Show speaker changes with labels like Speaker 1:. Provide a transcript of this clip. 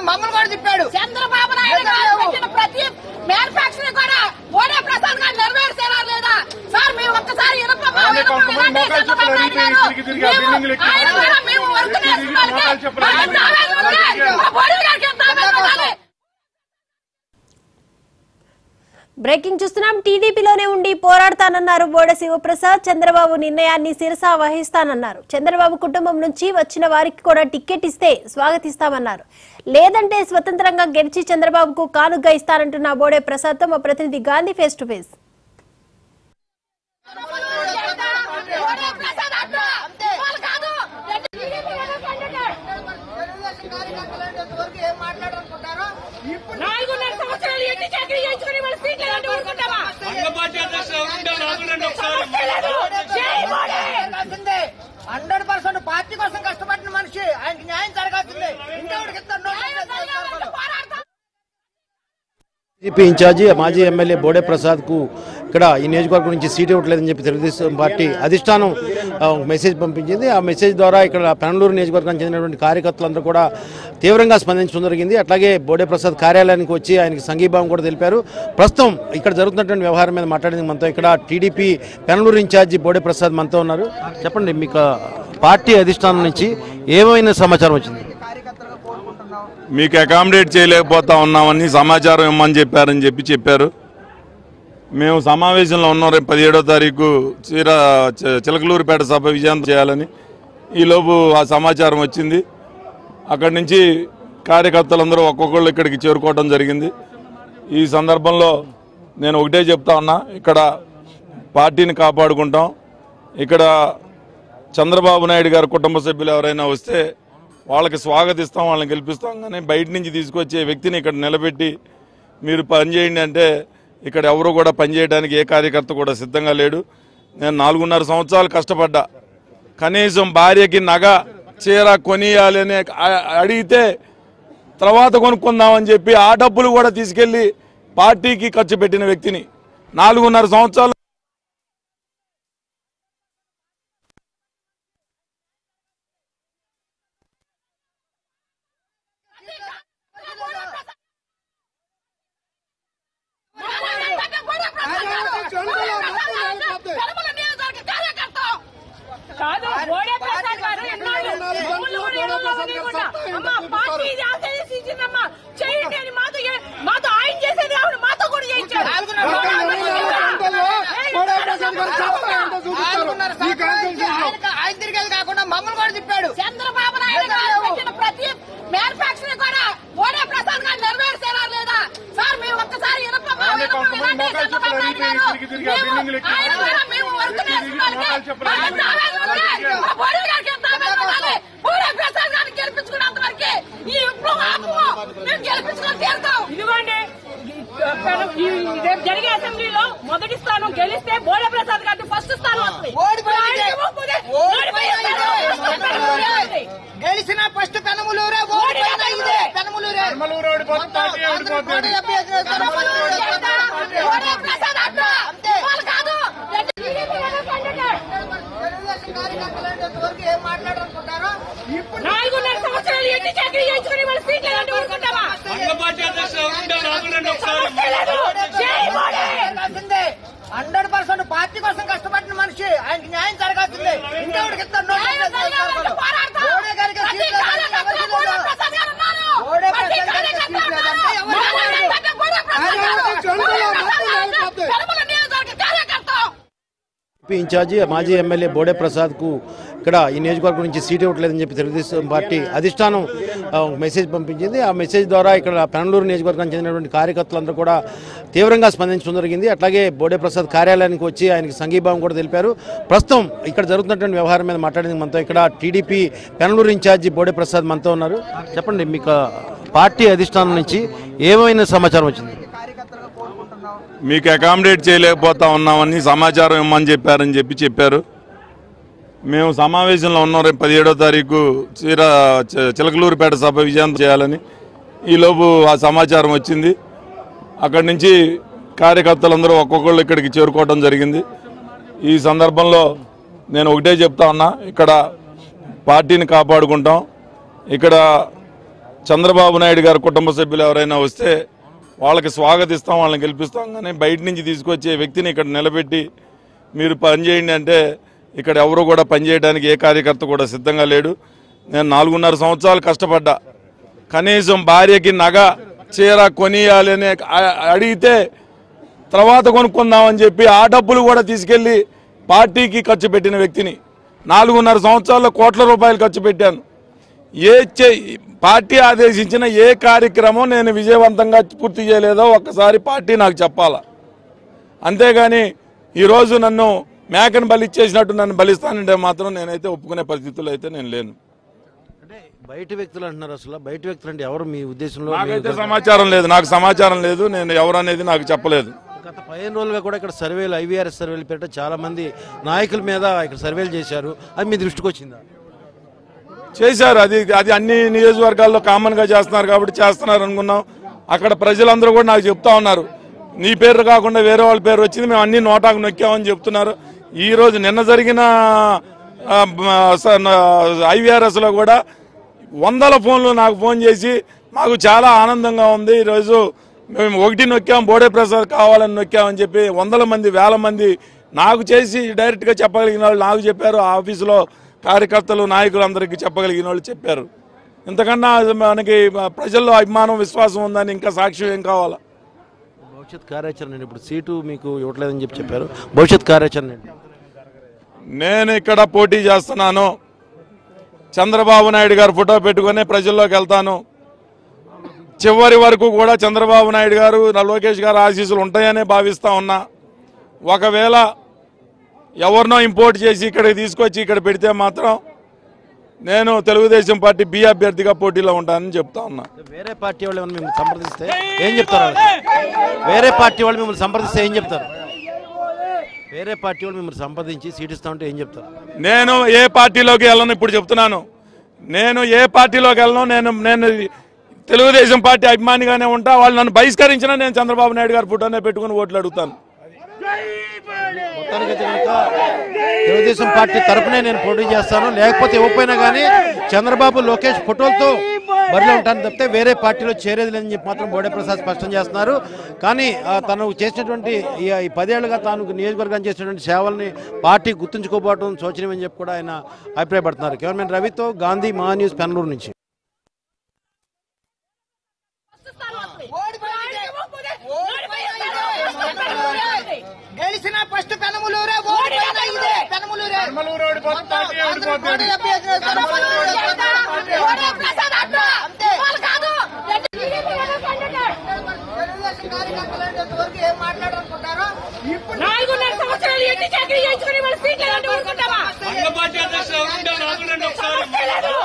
Speaker 1: మమ్మల్ని కూడా తిప్పాడు
Speaker 2: చంద్రబాబు నాయుడు గారు పెట్టిన ప్రతి మ్యానుఫాక్చరింగ్ కూడా ఓడే ప్రసాద్ గారు నెరవేర్చారా లేదా సార్ మేము ఒక్కసారి ఇనప
Speaker 3: అలానే
Speaker 2: ఇనప
Speaker 3: కొంతమంది
Speaker 2: వినండి,
Speaker 3: మోకాలు
Speaker 2: చంద్రబాబు
Speaker 3: చెప్పులు
Speaker 2: నాయుడు గారు.
Speaker 3: తిరిగి తిరిగి ఆ
Speaker 2: మేము-
Speaker 3: బిల్డింగులు ఎక్కి
Speaker 2: ఆయన కూడా మేము వర్క్
Speaker 3: తిరిగి తిరిగి
Speaker 2: చేసుకోవడానికి
Speaker 3: మోకాలు చెప్పులు
Speaker 2: ఆయన
Speaker 3: తిరిగి
Speaker 2: తావేది ఉంది.
Speaker 3: తిరిగి
Speaker 2: మా బోడి గారికి ఎంత తావేది ఉండాలి?
Speaker 4: బ్రేకింగ్ చూస్తున్నాం టీడీపీలోనే ఉండి పోరాడతానన్నారు బోడ శివప్రసాద్ చంద్రబాబు నిర్ణయాన్ని శిరసా వహిస్తానన్నారు చంద్రబాబు కుటుంబం నుంచి వచ్చిన వారికి కూడా టికెట్ ఇస్తే స్వాగతిస్తామన్నారు లేదంటే స్వతంత్రంగా గెలిచి చంద్రబాబుకు కానుగ్గా ఇస్తానంటున్న బోడే ప్రసాద్ తో మా ప్రతినిధి గాంధీ ఫేస్ టు ఫేస్
Speaker 2: ఓడే ప్రసాద్ అడ్డు. వాళ్ళు కాదు.
Speaker 1: ఏం మాట్లాడాలనుకుంటారో ఇప్పుడు
Speaker 2: నాలుగున్నర సంవత్సరాలు ఎన్ని చాకరీ చేయించుకుని వాళ్ళ సీట్లు ఎలాంటి ఊరుకుంటావా
Speaker 1: హండ్రెడ్ పర్సెంట్ పార్టీ కోసం కష్టపడిన మనిషి ఆయనకి న్యాయం జరగాల్సిందే ఇంకెవరికి ఇస్తాడు
Speaker 2: పోరాడతాం
Speaker 5: టీడీపీ ఇన్ఛార్జి మాజీ ఎమ్మెల్యే బోడే ప్రసాద్ కు ఇక్కడ ఈ నియోజకవర్గం నుంచి సీట్ ఇవ్వట్లేదని చెప్పి తెలుగుదేశం పార్టీ అధిష్టానం ఆ, ఒక మెసేజ్ పంపించింది ఆ మెసేజ్ ద్వారా ఇక్కడ పెనలూరు నియోజకవర్గానికి చెందినటువంటి కార్యకర్తలందరూ కూడా తీవ్రంగా స్పందించడం జరిగింది అట్లాగే బోడే ప్రసాద్ కార్యాలయానికి వచ్చి ఆయనకి సంఘీభావం కూడా తెలిపారు ప్రస్తుతం ఇక్కడ జరుగుతున్నటువంటి వ్యవహారం మీద మాట్లాడింది మనతో ఇక్కడ టీడీపీ పెనలూరు ఇన్ఛార్జి బోడే ప్రసాద్ మనతో ఉన్నారు చెప్పండి మీకు పార్టీ అధిష్టానం నుంచి ఏమైనా సమాచారం వచ్చింది
Speaker 6: మీకు అకామిడేట్ చేయలేకపోతా ఉన్నామని సమాచారం ఇమ్మని చెప్పారని చెప్పి చెప్పారు మేము సమావేశంలో ఉన్నాం రేపు పదిహేడో తారీఖు చీర చ- చిలకలూరుపేట సభ విజయం చేయాలని ఈలోపు ఆ సమాచారం వచ్చింది అక్కడి నుంచి కార్యకర్తలందరూ ఒక్కొక్కళ్ళు ఇక్కడికి చేరుకోవడం జరిగింది ఈ సందర్భంలో నేను ఒకటే చెప్తా ఉన్నా ఇక్కడ పార్టీని కాపాడుకుంటాం ఇక్కడ చంద్రబాబు నాయుడు గారి కుటుంబ సభ్యులు ఎవరైనా వస్తే వాళ్ళకి స్వాగతిస్తాం వాళ్ళని గెలిపిస్తాం కానీ బయట నుంచి తీసుకొచ్చే వ్యక్తిని ఇక్కడ నిలబెట్టి మీరు పనిచేయండి అంటే ఇక్కడ ఎవరు కూడా పనిచేయడానికి ఏ కార్యకర్త కూడా సిద్ధంగా లేడు నేను నాలుగున్నర సంవత్సరాలు కష్టపడ్డా కనీసం భార్యకి నగ చీర కొనియాలి అని అ- అడిగితే తర్వాత కొనుక్కుందామని చెప్పి ఆ డబ్బులు కూడా తీసుకెళ్లి పార్టీకి ఖర్చు పెట్టిన వ్యక్తిని నాలుగున్నర సంవత్సరాలు
Speaker 2: కాదు బోడే ప్రసాద్ గారు ఎన్నాళ్ళు మమ్మల్ని కూడా ఏమో వదిలేయకుండా, అమ్మా పార్టీ ఇది ఆశీర్వదించిందమ్మా చేయండి అని మాతో ఏ- మాతో ఆయన చేసేది కాదు మాతో కూడా చేయించారు
Speaker 1: ఆయన తిరిగేది కాకుండా మమ్మల్ని కూడా తిప్పాడు
Speaker 2: చంద్రబాబు నాయుడు గారు పెట్టిన ప్రతి మ్యానుఫాక్చరింగ్ కూడా ఓడే ప్రసాద్ గారు నెరవేర్చారా లేదా సార్ మేము ఒక్కసారి ఇనప
Speaker 3: అలానే
Speaker 2: ఇనప
Speaker 3: కొంతమంది
Speaker 2: వినండి,
Speaker 3: మోకాలు
Speaker 2: చంద్రబాబు
Speaker 3: చెప్పులు
Speaker 2: నాయుడు గారు.
Speaker 3: తిరిగి తిరిగి ఆ
Speaker 2: మేము-
Speaker 3: బిల్డింగులు ఎక్కి
Speaker 2: ఆయన కూడా మేము వర్క్
Speaker 3: తిరిగి తిరిగి
Speaker 2: చేసుకోవడానికి
Speaker 3: మోకాలు చెప్పులు
Speaker 2: ఆయన
Speaker 3: తిరిగి
Speaker 2: తావేది ఉంది.
Speaker 3: తిరిగి
Speaker 2: మా బోడి గారికి ఎంత తావేది ఉండాలి? బోడే ప్రసాద్ గారిని గెలిపించుకున్నంత వరకే ఈ విప్లవం ఆపము. మేము గెలిపించుకొని తీరుతాం
Speaker 7: ఇదిగోండి ఈ రేపు జరిగే అసెంబ్లీలో మొదటి స్థానం గెలిస్తే బోడే ప్రసాద్ గారికి ఫస్ట్ స్థానం వస్తుంది
Speaker 1: ఓడిపోయింది.
Speaker 7: ఆయనకేమో పోతే
Speaker 1: ఓడిపోయింది.
Speaker 7: ఓడిపోయింది.
Speaker 1: గెలిచిన ఫస్ట్ పెనములూరే ఓడిపోయిన ఇదే పెనములూరే
Speaker 3: పెనమలూరు ఓడిపోతే పార్టీ
Speaker 1: అందరూ
Speaker 3: ఓడిపోతుంది.
Speaker 1: పోటీ తప్పి ఎదురు- పెనమలూరు ఓడిపోతుంది.
Speaker 2: బోడే ప్రసాద్ అడ్డు.
Speaker 1: అంతే.
Speaker 2: వాళ్ళు కాదు
Speaker 1: తెలుగుదేశం కార్యకర్తలు వరకు ఏం మాట్లాడాలనుకుంటారో ఇప్పుడు
Speaker 7: నాలుగున్నర సంవత్సరాలు ఎన్ని చాకరీ చేయించుకుని వాళ్ళ సీట్లు ఎలాంటి ఊరుకుంటావా
Speaker 1: హండ్రెడ్ పర్సెంట్ పార్టీ కోసం కష్టపడిన మనిషి ఆయనకి న్యాయం జరగాల్సిందే ఇంకెవరికి ఇస్తాడు
Speaker 2: న్యాయం జరగాలంటే పోరాడతాం.
Speaker 1: మోడీ గారికి
Speaker 2: ప్రతి
Speaker 1: సీట్ లేదంటే
Speaker 2: కార్యకర్త
Speaker 1: ఎవరికి
Speaker 2: బోడే
Speaker 1: లేదు.
Speaker 2: ప్రసాద్ గారు ఉన్నారు.
Speaker 1: బోడే
Speaker 2: ప్రతి
Speaker 1: ప్రసాద్ గారికి
Speaker 2: కార్యకర్త
Speaker 1: సీట్
Speaker 2: ఉన్నారు.
Speaker 1: లేదంటే ఎవరికి
Speaker 2: బోడే
Speaker 1: లేదు.
Speaker 2: ప్రసాద్ బోడే ప్రసాద్ గారు. బోడే ప్రసాద్ గారు పెరమల నియోజకవర్గ కార్యకర్త
Speaker 5: టీడీపీ ఇన్ఛార్జి మాజీ ఎమ్మెల్యే బోడే ప్రసాద్ కు ఇక్కడ ఈ నియోజకవర్గం నుంచి సీట్ ఇవ్వట్లేదని చెప్పి తెలుగుదేశం పార్టీ అధిష్టానం ఆ, ఒక మెసేజ్ పంపించింది ఆ మెసేజ్ ద్వారా ఇక్కడ పెనలూరు నియోజకవర్గానికి చెందినటువంటి కార్యకర్తలందరూ కూడా తీవ్రంగా స్పందించడం జరిగింది అట్లాగే బోడే ప్రసాద్ కార్యాలయానికి వచ్చి ఆయనకి సంఘీభావం కూడా తెలిపారు ప్రస్తుతం ఇక్కడ జరుగుతున్నటువంటి వ్యవహారం మీద మాట్లాడింది మనతో ఇక్కడ టీడీపీ పెనలూరు ఇన్ఛార్జి బోడే ప్రసాద్ మనతో ఉన్నారు చెప్పండి మీకు పార్టీ అధిష్టానం నుంచి ఏమైనా సమాచారం వచ్చింది
Speaker 6: మీకు అకామిడేట్ చేయలేకపోతా ఉన్నామని సమాచారం ఇమ్మని చెప్పారని చెప్పి చెప్పారు మేము సమావేశంలో ఉన్నాం రేపు పదిహేడో తారీఖు చీర చ- చిలకలూరుపేట సభ విజయం చేయాలని ఈలోపు ఆ సమాచారం వచ్చింది అక్కడి నుంచి కార్యకర్తలందరూ ఒక్కొక్కళ్ళు ఇక్కడికి చేరుకోవడం జరిగింది ఈ సందర్భంలో నేను ఒకటే చెప్తా ఉన్నా ఇక్కడ పార్టీని కాపాడుకుంటాం ఇక్కడ చంద్రబాబు నాయుడు గారి కుటుంబ సభ్యులు ఎవరైనా వస్తే వాళ్ళకి స్వాగతిస్తాం వాళ్ళని గెలిపిస్తాం కానీ బయట నుంచి తీసుకొచ్చే వ్యక్తిని ఇక్కడ నిలబెట్టి మీరు పని చేయండి అంటే ఇక్కడ ఎవరు కూడా పనిచేయడానికి ఏ కార్యకర్త కూడా సిద్ధంగా లేడు నేను నాలుగున్నర సంవత్సరాలు కష్టపడ్డా కనీసం భార్యకి నగ చీర కొనియాలి అని అ- అడిగితే తర్వాత కొనుక్కుందామని చెప్పి ఆ డబ్బులు కూడా తీసుకెళ్లి పార్టీకి ఖర్చు పెట్టిన వ్యక్తిని నాలుగున్నర సంవత్సరాల్లో కోట్ల రూపాయలు ఖర్చు పెట్టాను ఏ చే- పార్టీ ఆదేశించిన ఏ కార్యక్రమం నేను విజయవంతంగా పూర్తి చేయలేదో ఒక్కసారి పార్టీ నాకు చెప్పాలా అంతేగాని ఈరోజు నన్ను మేకను బలిచ్చేసినట్టు నన్ను బలిస్తానంటే మాత్రం నేనైతే ఒప్పుకునే పరిస్థితుల్లో అయితే నేను లేను
Speaker 5: అంటే బయట వ్యక్తులు అంటున్నారు అసలు బయట వ్యక్తులు అంటే ఎవరు మీ ఉద్దేశంలో మీ
Speaker 6: నాకైతే సమాచారం లేదు నాకు సమాచారం లేదు నేను ఎవరు అనేది నాకు చెప్పలేదు
Speaker 5: గత పదిహేను రోజులుగా కూడా ఇక్కడ సర్వేలు ఐవీఆర్ఎస్ సర్వేలు పెట్ట చాలా మంది నాయకుల మీద ఇక్కడ సర్వేలు చేశారు అది మీ దృష్టికి వచ్చిందా
Speaker 6: చేశారు అది అది అన్ని నియోజకవర్గాల్లో కామన్ గా చేస్తున్నారు కాబట్టి చేస్తున్నారు అనుకున్నాం అక్కడ ప్రజలందరూ కూడా నాకు చెప్తా ఉన్నారు నీ పేరు కాకుండా వేరే వాళ్ళ పేరు వచ్చింది మేము అన్ని నోటాకు నొక్కామని చెప్తున్నారు ఈ రోజు నిన్న జరిగిన ఐవీఆర్ఎస్ లో కూడా వందల ఫోన్లు నాకు ఫోన్ చేసి మాకు చాలా ఆనందంగా ఉంది ఈరోజు మేము ఒకటి నొక్కాం బోడే ప్రసాద్ కావాలని నొక్కామని చెప్పి వందల మంది వేల మంది నాకు చేసి డైరెక్ట్ గా చెప్పగలిగిన వాళ్ళు నాకు చెప్పారు ఆ ఆఫీసులో కార్యకర్తలు నాయకులు అందరికీ చెప్పగలిగిన వాళ్ళు చెప్పారు ఇంతకన్నా మనకి ప్రజల్లో అభిమానం విశ్వాసం ఉందని ఇంకా సాక్ష్యం ఏం కావాలా
Speaker 5: భవిష్యత్ కార్యాచరణ ఏంటి? ఇప్పుడు సీటు మీకు ఇవ్వట్లేదని చెప్పి చెప్పారు భవిష్యత్ కార్యాచరణ ఏంటి?
Speaker 6: నేను ఇక్కడ పోటీ చేస్తున్నాను చంద్రబాబు నాయుడు గారు ఫోటో పెట్టుకొని ప్రజల్లోకి వెళ్తాను చివరి వరకు కూడా చంద్రబాబు నాయుడు గారు లోకేష్ గారు ఆశీస్సులు ఉంటాయనే భావిస్తా ఉన్నా ఒకవేళ ఎవరినో ఇంపోర్ట్ చేసి ఇక్కడికి తీసుకొచ్చి ఇక్కడ పెడితే మాత్రం నేను తెలుగుదేశం పార్టీ బి అభ్యర్థిగా పోటీలో ఉంటానని చెప్తా ఉన్నా
Speaker 5: వేరే పార్టీ వాళ్ళు ఏమైనా మిమ్మల్ని సంప్రదిస్తే ఏం చెప్తారు వాళ్ళు? వేరే పార్టీ వాళ్ళు మిమ్మల్ని సంప్రదిస్తే ఏం చెప్తారు వేరే పార్టీ వాళ్ళు మిమ్మల్ని సంప్రదించి సీట్ ఇస్తా ఉంటే ఏం చెప్తారు
Speaker 6: నేను ఏ పార్టీలోకి వెళ్ళను ఇప్పుడు చెప్తున్నాను నేను ఏ పార్టీలోకి వెళ్ళను నేను నేను తెలుగుదేశం పార్టీ అభిమానిగానే ఉంటా వాళ్ళు నన్ను బహిష్కరించినా నేను చంద్రబాబు నాయుడు గారి ఫోటోనే పెట్టుకుని ఓట్లు అడుగుతాను
Speaker 5: మొత్తానికైతే కనుక తెలుగుదేశం పార్టీ తరపునే నేను పోటీ చేస్తాను లేకపోతే ఇవ్వకపోయినా కానీ చంద్రబాబు లోకేష్ ఫోటోలతో బరిలో ఉంటాను తప్పితే వేరే పార్టీలో చేరేది లేదని చెప్పి మాత్రం బోడే ప్రసాద్ స్పష్టం చేస్తున్నారు కానీ ఆ, తను చేసినటువంటి ఈ ఈ పదేళ్లుగా తాను నియోజకవర్గం చేసినటువంటి సేవల్ని పార్టీ గుర్తుంచుకోబోవడం శోచనీయమని చెప్పి కూడా ఆయన అభిప్రాయపడుతున్నారు కెమెరామెన్ రవితో గాంధీ మహా న్యూస్ పెనలూరు నుంచి
Speaker 1: గెలిచిన ఫస్ట్ పెనమలూరే ఓడిపోయిన ఇదే పెనమలూరే అంతే తెలుగుదేశం కార్యకర్తలు అంటే ఇంతవరకు ఏం మాట్లాడాలనుకుంటారో ఇప్పుడు
Speaker 2: నాలుగున్నర సంవత్సరాలు ఎన్ని చాకరీ చేయించుకుని వాళ్ళ సీట్లు ఊరుకుంటావా సమస్య లేదు.